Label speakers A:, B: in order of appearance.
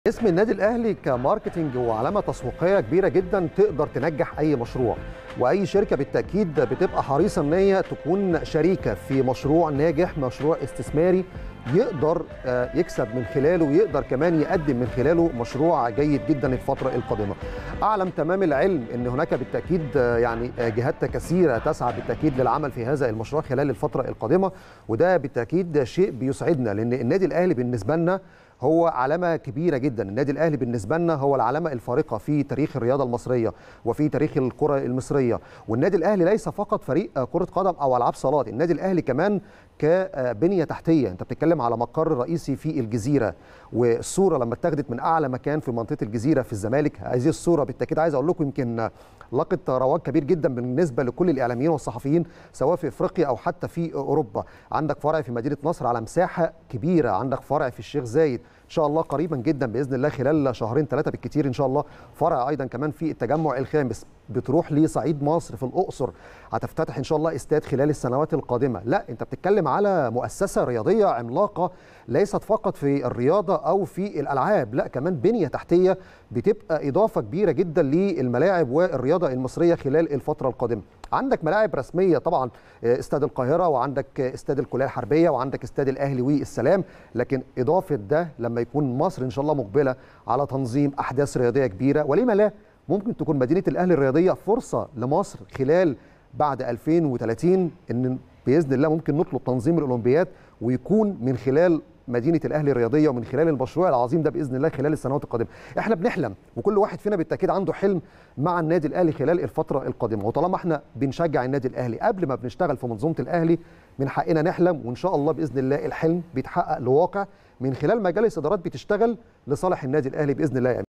A: اسم النادي الاهلي كماركتنج وعلامه تسويقيه كبيره جدا تقدر تنجح اي مشروع واي شركه بالتاكيد بتبقى حريصه ان هي تكون شريكه في مشروع ناجح مشروع استثماري يقدر يكسب من خلاله ويقدر كمان يقدم من خلاله مشروع جيد جدا الفتره القادمه. اعلم تمام العلم ان هناك بالتاكيد يعني جهات كثيره تسعى بالتاكيد للعمل في هذا المشروع خلال الفتره القادمه وده بالتاكيد شيء بيسعدنا لان النادي الاهلي بالنسبه لنا هو علامة كبيرة جدا النادي الأهلي بالنسبة لنا هو العلامة الفارقة في تاريخ الرياضة المصرية وفي تاريخ الكرة المصرية والنادي الأهلي ليس فقط فريق كرة قدم أو ألعاب صالات النادي الأهلي كمان كبنية تحتية أنت بتتكلم على مقر رئيسي في الجزيرة والصورة لما اتخذت من أعلى مكان في منطقة الجزيرة في الزمالك هذه الصورة بالتأكيد عايز أقول لكم يمكن لقت رواج كبير جدا بالنسبه لكل الاعلاميين والصحفيين سواء في افريقيا او حتى في اوروبا عندك فرع في مدينه نصر على مساحه كبيره عندك فرع في الشيخ زايد ان شاء الله قريبا جدا باذن الله خلال شهرين ثلاثه بالكثير ان شاء الله فرع ايضا كمان في التجمع الخامس بتروح لصعيد مصر في الاقصر هتفتتح ان شاء الله استاد خلال السنوات القادمه لا انت بتتكلم على مؤسسه رياضيه عملاقه ليست فقط في الرياضه او في الالعاب لا كمان بنيه تحتيه بتبقى اضافه كبيره جدا للملاعب والرياضه المصريه خلال الفتره القادمه عندك ملاعب رسميه طبعا استاد القاهره وعندك استاد الكليه الحربيه وعندك استاد الاهلي والسلام لكن اضافه ده لما يكون مصر ان شاء الله مقبله على تنظيم احداث رياضيه كبيره ولما لا ممكن تكون مدينه الاهلي الرياضيه فرصه لمصر خلال بعد 2030 ان باذن الله ممكن نطلب تنظيم الاولمبياد ويكون من خلال مدينه الاهلي الرياضيه ومن خلال المشروع العظيم ده باذن الله خلال السنوات القادمه احنا بنحلم وكل واحد فينا بالتاكيد عنده حلم مع النادي الاهلي خلال الفتره القادمه وطالما احنا بنشجع النادي الاهلي قبل ما بنشتغل في منظومه الاهلي من حقنا نحلم وان شاء الله باذن الله الحلم بيتحقق لواقع من خلال مجالس ادارات بتشتغل لصالح النادي الاهلي باذن الله